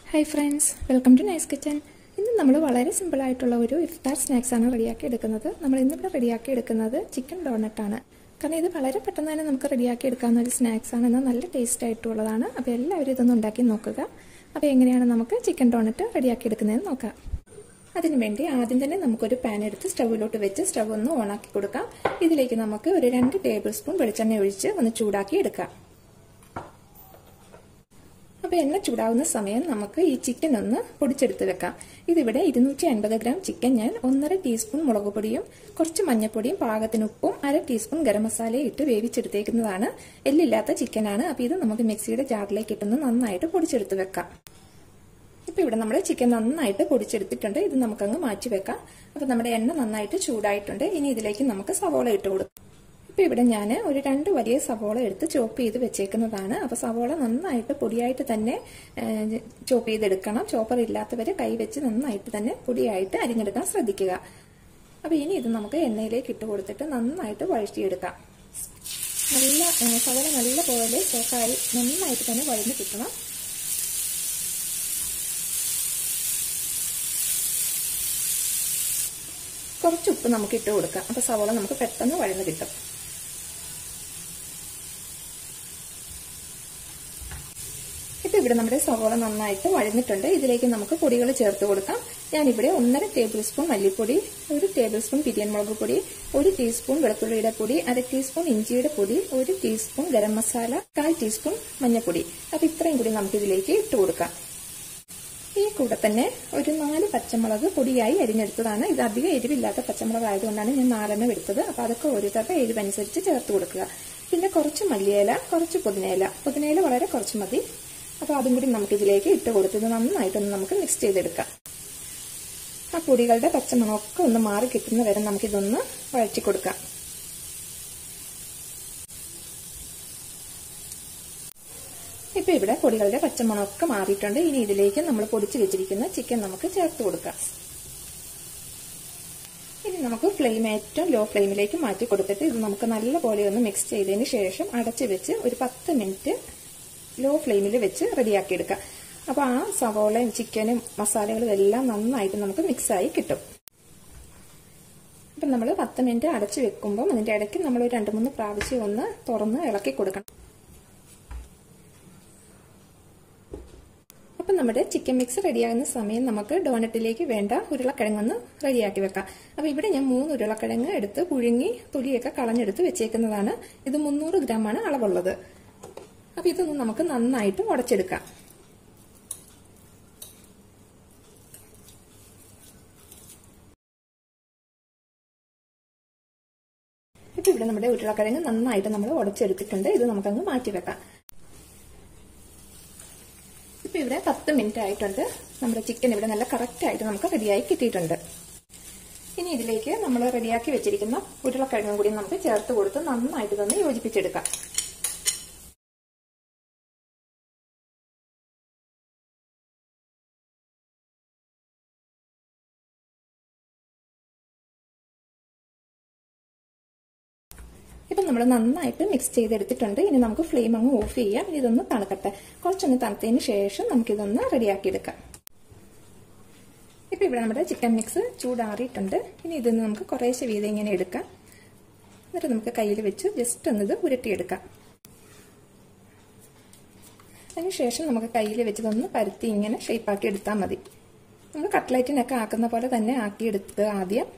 hi friends welcome to nice kitchen ഇന്ന് നമ്മൾ വളരെ സിമ്പിളായിട്ടുള്ള ഒരു ഇഫ്താർ സ്നാക്സ് ആണ് റെഡിയാക്കി എടുക്കുന്നത് നമ്മൾ ഇന്നിവിടെ റെഡിയാക്കി എടുക്കുന്നത് ചിക്കൻ ഡോണറ്റാണ് കാരണം ഇത് വളരെ പെട്ടെന്ന് തന്നെ നമുക്ക് റെഡിയാക്കി എടുക്കാവുന്ന ഒരു സ്നാക്സ് ആണ് എന്നാൽ നല്ല ടേസ്റ്റ് ആയിട്ടുള്ളതാണ് അപ്പോൾ എല്ലാവരും ഇതൊന്ന് ഉണ്ടാക്കി നോക്കുക അപ്പോൾ എങ്ങനെയാണ് നമുക്ക് ചിക്കൻ ഡോണറ്റ് റെഡിയാക്കി എടുക്കുന്നതെന്ന് നോക്കാം അതിനുവേണ്ടി ആദ്യം തന്നെ നമുക്കൊരു പാൻ എടുത്ത് സ്റ്റൗവിലോട്ട് വെച്ച് സ്റ്റവ് ഒന്ന് ഓണാക്കി കൊടുക്കാം ഇതിലേക്ക് നമുക്ക് ഒരു രണ്ട് ടേബിൾ സ്പൂൺ വെളിച്ചെണ്ണ ഒഴിച്ച് ഒന്ന് ചൂടാക്കി എടുക്കാം അപ്പോൾ എണ്ണ ചൂടാവുന്ന സമയം നമുക്ക് ഈ ചിക്കൻ ഒന്ന് പൊടിച്ചെടുത്ത് വെക്കാം ഇതിവിടെ ഇരുന്നൂറ്റി അൻപത് ഗ്രാം ചിക്കൻ ഞാൻ ഒന്നര ടീസ്പൂൺ മുളക് പൊടിയും കുറച്ച് മഞ്ഞൾപ്പൊടിയും പാകത്തിന് ഉപ്പും അര ടീസ്പൂൺ ഗരം മസാലയും ഇട്ട് വേവിച്ചെടുത്തേക്കുന്നതാണ് എല്ലില്ലാത്ത ചിക്കനാണ് അപ്പോൾ ഇത് നമുക്ക് മിക്സിയുടെ ജാറിലേക്ക് ഇട്ടൊന്ന് നന്നായിട്ട് പൊടിച്ചെടുത്ത് വെക്കാം ഇപ്പൊ ഇവിടെ നമ്മുടെ ചിക്കൻ നന്നായിട്ട് പൊടിച്ചെടുത്തിട്ടുണ്ട് ഇത് നമുക്കങ്ങ് മാറ്റി വെക്കാം അപ്പൊ നമ്മുടെ എണ്ണ നന്നായിട്ട് ചൂടായിട്ടുണ്ട് ഇനി ഇതിലേക്ക് നമുക്ക് സവോള ഇട്ട് കൊടുക്കാം ഇപ്പൊ ഇവിടെ ഞാൻ ഒരു രണ്ട് വലിയ സവോള എടുത്ത് ചോപ്പ് ചെയ്ത് വെച്ചേക്കുന്നതാണ് അപ്പൊ സവോള നന്നായിട്ട് പൊടിയായിട്ട് തന്നെ ചോപ്പ് ചെയ്തെടുക്കണം ചോപ്പർ ഇല്ലാത്തവര് കൈ വെച്ച് നന്നായിട്ട് തന്നെ പൊടിയായിട്ട് അരിഞ്ഞെടുക്കാൻ ശ്രദ്ധിക്കുക അപ്പൊ ഇനി ഇത് നമുക്ക് എണ്ണയിലേക്ക് ഇട്ട് കൊടുത്തിട്ട് നന്നായിട്ട് വഴറ്റിയെടുക്കാം നല്ല സവോള നല്ല പോലെ ചോക്കായി നന്നായിട്ട് തന്നെ വഴഞ്ഞ് കിട്ടണം കുറച്ച് ഉപ്പ് നമുക്ക് ഇട്ട് കൊടുക്കാം അപ്പൊ സവോള നമുക്ക് പെട്ടെന്ന് വഴന്ന് കിട്ടും ഇപ്പൊ ഇവിടെ നമ്മുടെ സവോള നന്നായിട്ട് വഴന്നിട്ടുണ്ട് ഇതിലേക്ക് നമുക്ക് പൊടികൾ ചേർത്ത് കൊടുക്കാം ഞാനിവിടെ ഒന്നര ടേബിൾ സ്പൂൺ മല്ലിപ്പൊടി ഒരു ടേബിൾ സ്പൂൺ പിരിയൻ മുളക് പൊടി ഒരു ടീസ്പൂൺ വെളുത്തുള്ളിയുടെ പൊടി അര ടീസ്പൂൺ ഇഞ്ചിയുടെ പൊടി ഒരു ടീസ്പൂൺ ഗരം മസാല കാൽ ടീസ്പൂൺ മഞ്ഞൾപ്പൊടി അപ്പൊ ഇത്രയും കൂടി നമുക്ക് ഇതിലേക്ക് ഇട്ട് കൊടുക്കാം ഈ കൂടെ തന്നെ ഒരു നാല് പച്ചമുളക് പൊടിയായി അരിഞ്ഞെടുത്തതാണ് ഇത് അധികം എരിവില്ലാത്ത പച്ചമുളക് ആയതുകൊണ്ടാണ് ഞാൻ നാലെണ്ണം എടുത്തത് അപ്പൊ അതൊക്കെ ഓരോരുത്തരുടെ എരിവനുസരിച്ച് ചേർത്ത് കൊടുക്കുക പിന്നെ കുറച്ച് മല്ലിയില കുറച്ച് പുതിനയില പുതിനയില വളരെ കുറച്ച് മതി അപ്പൊ അതും കൂടി നമുക്ക് ഇതിലേക്ക് ഇട്ട് കൊടുത്തത് നന്നായിട്ടൊന്ന് നമുക്ക് മിക്സ് ചെയ്തെടുക്കാം ആ പൊടികളുടെ പച്ചമണമൊക്കെ ഒന്ന് മാറി കിട്ടുന്ന വരെ നമുക്കിതൊന്ന് വഴറ്റി കൊടുക്കാം ഇപ്പൊ ഇവിടെ പൊടികളുടെ പച്ചമണമൊക്കെ മാറിയിട്ടുണ്ട് ഇനി ഇതിലേക്ക് നമ്മൾ പൊടിച്ചു വെച്ചിരിക്കുന്ന ചിക്കൻ നമുക്ക് ചേർത്ത് കൊടുക്കാം ഇനി നമുക്ക് ഫ്ലെയിം ഏറ്റവും ലോ ഫ്ലെയിമിലേക്ക് മാറ്റി കൊടുത്തിട്ട് ഇത് നമുക്ക് നല്ലപോലെ ഒന്ന് മിക്സ് ചെയ്തതിന് ശേഷം അടച്ചു വെച്ച് ഒരു പത്ത് മിനിറ്റ് ലോ ഫ്ലെയിമിൽ വെച്ച് റെഡിയാക്കി എടുക്കാം അപ്പൊ ആ സവോളയും ചിക്കനും മസാലകളും എല്ലാം നന്നായിട്ട് നമുക്ക് മിക്സായി കിട്ടും അപ്പം നമ്മൾ പത്ത് മിനിറ്റ് അടച്ചു വെക്കുമ്പോൾ അതിന്റെ ഇടയ്ക്ക് നമ്മൾ ഒരു രണ്ട് മൂന്ന് പ്രാവശ്യം ഒന്ന് തുറന്ന് ഇളക്കി കൊടുക്കണം അപ്പം നമ്മുടെ ചിക്കൻ മിക്സ് റെഡിയാകുന്ന സമയം നമുക്ക് ഡോനറ്റിലേക്ക് വേണ്ട ഉരുളക്കിഴങ്ങൊന്ന് റെഡിയാക്കി വെക്കാം അപ്പോൾ ഇവിടെ ഞാൻ മൂന്ന് ഉരുളക്കിഴങ്ങ് എടുത്ത് പുഴുങ്ങി തൊലിയൊക്കെ കളഞ്ഞെടുത്ത് വെച്ചേക്കുന്നതാണ് ഇത് മുന്നൂറ് ഗ്രാമാണ് അളവുള്ളത് അപ്പോൾ ഇതൊന്ന് നമുക്ക് നന്നായിട്ട് ഉടച്ചെടുക്കാം ഇപ്പം ഇവിടെ നമ്മുടെ ഉരുളക്കിഴങ്ങ് നന്നായിട്ട് നമ്മൾ ഉടച്ചെടുത്തിട്ടുണ്ട് ഇത് നമുക്കങ്ങ് മാറ്റി വെക്കാം ഇപ്പൊ ഇവിടെ പത്ത് മിനിറ്റ് ആയിട്ടുണ്ട് നമ്മുടെ ചിക്കൻ ഇവിടെ നല്ല കറക്റ്റ് ആയിട്ട് നമുക്ക് റെഡിയായി കിട്ടിയിട്ടുണ്ട് ഇനി ഇതിലേക്ക് നമ്മൾ റെഡിയാക്കി വെച്ചിരിക്കുന്ന ഉരുളക്കിഴങ്ങും കൂടി നമുക്ക് ചേർത്ത് കൊടുത്ത് നന്നായിട്ട് തന്നെ യോജിപ്പിച്ചെടുക്കാം ഇപ്പം നമ്മൾ നന്നായിട്ട് മിക്സ് ചെയ്തെടുത്തിട്ടുണ്ട് ഇനി നമുക്ക് ഫ്ലെയിം അങ്ങ് ഓഫ് ചെയ്യാം ഇതൊന്ന് തണുക്കട്ടെ കുറച്ചൊന്ന് തണുത്തതിന് ശേഷം നമുക്കിതൊന്ന് റെഡിയാക്കി എടുക്കാം ഇപ്പം ഇവിടെ നമ്മുടെ ചിക്കൻ മിക്സ് ചൂടാറിയിട്ടുണ്ട് ഇനി ഇതിന്ന് നമുക്ക് കുറേശ്ശെ വീതം ഇങ്ങനെ എടുക്കാം എന്നിട്ട് നമുക്ക് കയ്യിൽ വെച്ച് ജസ്റ്റ് ഒന്ന് ഇത് ഉരുട്ടിയെടുക്കാം അതിനുശേഷം നമുക്ക് കയ്യിൽ വെച്ചതൊന്ന് പരുത്തി ഇങ്ങനെ ഷേപ്പാക്കി എടുത്താൽ മതി നമ്മൾ കട്ട്ലൈറ്റിനൊക്കെ ആക്കുന്ന പോലെ തന്നെ ആക്കിയെടുക്കുക ആദ്യം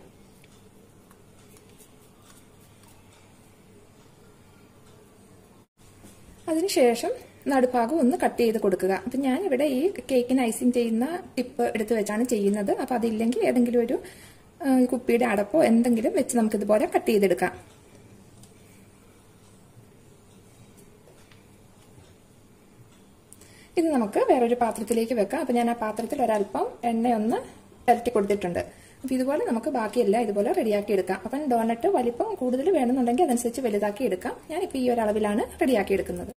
അതിനുശേഷം നടുഭാഗം ഒന്ന് കട്ട് ചെയ്ത് കൊടുക്കുക അപ്പം ഞാനിവിടെ ഈ കേക്കിന് ഐസിങ് ചെയ്യുന്ന ടിപ്പ് എടുത്ത് വെച്ചാണ് ചെയ്യുന്നത് അപ്പം അതില്ലെങ്കിൽ ഏതെങ്കിലും ഒരു കുപ്പിയുടെ അടപ്പോ എന്തെങ്കിലും വെച്ച് നമുക്കിതുപോലെ കട്ട് ചെയ്തെടുക്കാം ഇത് നമുക്ക് വേറൊരു പാത്രത്തിലേക്ക് വെക്കാം അപ്പം ഞാൻ ആ പാത്രത്തിൽ ഒരല്പം എണ്ണയൊന്ന് പുരട്ടി കൊടുത്തിട്ടുണ്ട് അപ്പം ഇതുപോലെ നമുക്ക് ബാക്കിയെല്ലാം ഇതുപോലെ റെഡിയാക്കി എടുക്കാം അപ്പം ഡോണറ്റ് വലിപ്പം കൂടുതൽ വേണമെന്നുണ്ടെങ്കിൽ അതനുസരിച്ച് വലുതാക്കി എടുക്കാം ഞാനിപ്പോൾ ഈ ഒരു അളവിലാണ് റെഡിയാക്കി എടുക്കുന്നത്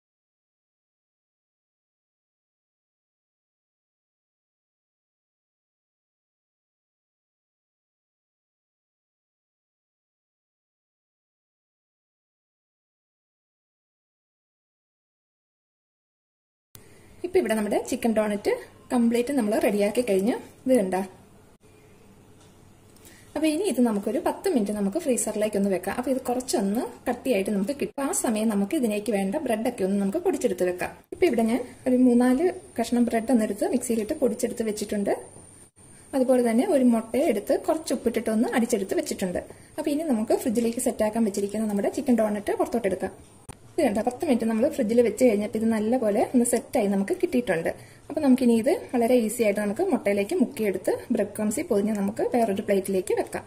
ഇപ്പൊ ഇവിടെ നമ്മുടെ ചിക്കൻ ഡോണറ്റ് കംപ്ലീറ്റ് നമ്മൾ റെഡിയാക്കി കഴിഞ്ഞ് ഇത് കണ്ട അപ്പൊ ഇനി ഇത് നമുക്കൊരു പത്ത് മിനിറ്റ് നമുക്ക് ഫ്രീസറിലേക്ക് ഒന്ന് വെക്കാം അപ്പൊ ഇത് കുറച്ചൊന്ന് കട്ടിയായിട്ട് നമുക്ക് കിട്ടും ആ സമയം നമുക്ക് ഇതിലേക്ക് വേണ്ട ബ്രെഡൊക്കെ ഒന്ന് നമുക്ക് പൊടിച്ചെടുത്ത് വെക്കാം ഇപ്പൊ ഇവിടെ ഞാൻ ഒരു മൂന്നാല് കഷ്ണം ബ്രെഡ് ഒന്നെടുത്ത് മിക്സിയിലിട്ട് പൊടിച്ചെടുത്ത് വെച്ചിട്ടുണ്ട് അതുപോലെ തന്നെ ഒരു മുട്ടയെ എടുത്ത് കുറച്ച് ഉപ്പിട്ടിട്ട് ഒന്ന് അടിച്ചെടുത്ത് വെച്ചിട്ടുണ്ട് അപ്പൊ ഇനി നമുക്ക് ഫ്രിഡ്ജിലേക്ക് സെറ്റാക്കാൻ വെച്ചിരിക്കുന്ന നമ്മുടെ ചിക്കൻ ഡോണറ്റ് പുറത്തോട്ട് എടുക്കാം ഇത് കണ്ട പത്ത് മിനിറ്റ് നമ്മൾ ഫ്രിഡ്ജിൽ വെച്ച് കഴിഞ്ഞപ്പോൾ ഇത് നല്ലപോലെ ഒന്ന് സെറ്റായി നമുക്ക് കിട്ടിയിട്ടുണ്ട് അപ്പൊ നമുക്കിനി ഇത് വളരെ ഈസി ആയിട്ട് നമുക്ക് മുട്ടയിലേക്ക് മുക്കിയെടുത്ത് ബ്രെഡ് ക്രംസിൽ പൊതിഞ്ഞ് നമുക്ക് വേറൊരു പ്ലേറ്റിലേക്ക് വെക്കാം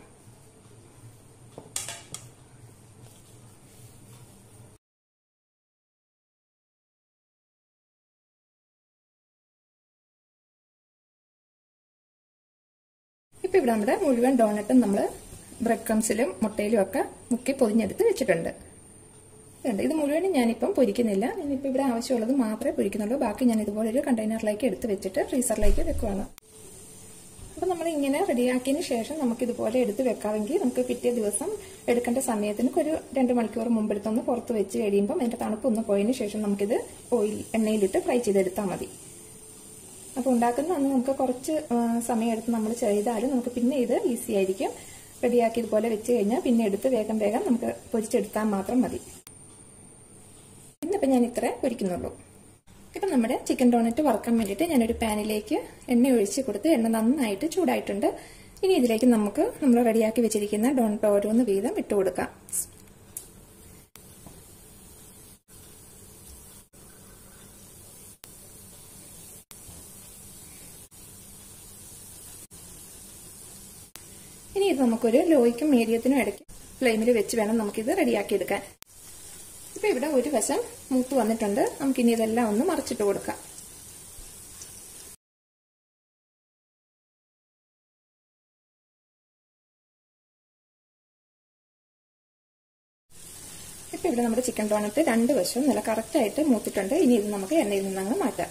ഇപ്പൊ ഇവിടെ നമ്മുടെ മുഴുവൻ ഡോണറ്റും നമ്മൾ ബ്രെഡ് ക്രംസിലും മുട്ടയിലും ഒക്കെ മുക്കി പൊതിഞ്ഞെടുത്ത് വെച്ചിട്ടുണ്ട് ഉണ്ട് ഇത് മുഴുവനും ഞാനിപ്പം പൊരിക്കുന്നില്ല ഇനിയിപ്പോൾ ഇവിടെ ആവശ്യമുള്ളത് മാത്രമേ പൊരിക്കുന്നുള്ളൂ ബാക്കി ഞാൻ ഇതുപോലെ ഒരു കണ്ടെയ്നറിലേക്ക് എടുത്ത് വെച്ചിട്ട് ഫ്രീസറിലേക്ക് വെക്കുവാണ് അപ്പം നമ്മൾ ഇങ്ങനെ റെഡിയാക്കിയതിന് ശേഷം നമുക്ക് ഇതുപോലെ എടുത്ത് വെക്കാമെങ്കിൽ നമുക്ക് പിറ്റേ ദിവസം എടുക്കേണ്ട സമയത്തിന് ഒരു രണ്ട് മണിക്കൂർ മുമ്പ് എടുത്തൊന്ന് പുറത്ത് വെച്ച് കഴിയുമ്പോൾ അതിന്റെ തണുപ്പ് ഒന്ന് പോയതിന് ശേഷം നമുക്കിത് ഓയിൽ എണ്ണയിലിട്ട് ഫ്രൈ ചെയ്തെടുത്താൽ മതി അപ്പോൾ ഉണ്ടാക്കുന്ന അന്ന് നമുക്ക് കുറച്ച് സമയം എടുത്ത് നമ്മൾ ചെയ്താലും നമുക്ക് പിന്നെ ഇത് ഈസി ആയിരിക്കും റെഡിയാക്കി ഇതുപോലെ വെച്ച് കഴിഞ്ഞാൽ പിന്നെ എടുത്ത് വേഗം വേഗം നമുക്ക് പൊരിച്ചെടുത്താൽ മാത്രം മതി ഇന്നിപ്പോൾ ഞാൻ ഇത്ര പൊരിക്കുന്നുള്ളൂ ഇപ്പം നമ്മുടെ ചിക്കൻ ഡോണറ്റ് വറക്കാൻ വേണ്ടിയിട്ട് ഞാനൊരു പാനിലേക്ക് എണ്ണ ഒഴിച്ച് കൊടുത്ത് എണ്ണ നന്നായിട്ട് ചൂടായിട്ടുണ്ട് ഇനി ഇതിലേക്ക് നമുക്ക് നമ്മൾ റെഡിയാക്കി വെച്ചിരിക്കുന്ന ഡോണറ്റ് ഓരോന്ന് വീതം ഇട്ട് കൊടുക്കാം ഇനി ഇത് നമുക്കൊരു ലോയ്ക്കും മീഡിയത്തിനും ഇടയ്ക്ക് ഫ്ലെയിമിൽ വെച്ച് വേണം നമുക്കിത് റെഡിയാക്കി എടുക്കാൻ ഇപ്പൊ ഇവിടെ ഒരു വശം മൂത്ത് വന്നിട്ടുണ്ട് നമുക്കിനി ഇതെല്ലാം ഒന്ന് മറിച്ചിട്ട് കൊടുക്കാം ഇപ്പൊ ഇവിടെ നമ്മുടെ ചിക്കൻ ഡോണറ്റ് രണ്ട് വശവും നല്ല കറക്റ്റായിട്ട് മൂത്തിട്ടുണ്ട് ഇനി ഇത് നമുക്ക് എണ്ണയിൽ നിന്നങ്ങ് മാറ്റാം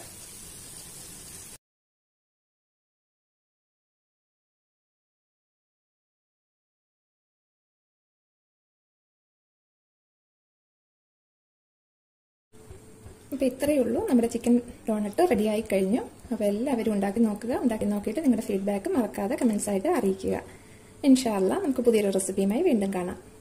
അപ്പോൾ ഇത്രയേ ഉള്ളൂ നമ്മുടെ ചിക്കൻ ഡോണറ്റ് റെഡിയായി കഴിഞ്ഞു അപ്പോൾ എല്ലാവരും ഉണ്ടാക്കി നോക്കുക ഉണ്ടാക്കി നോക്കിയിട്ട് നിങ്ങളുടെ ഫീഡ്ബാക്ക് മറക്കാതെ കമൻസ് ആയിട്ട് അറിയിക്കുക ഇൻഷാല്ല നമുക്ക് പുതിയൊരു റെസിപ്പിയുമായി വീണ്ടും കാണാം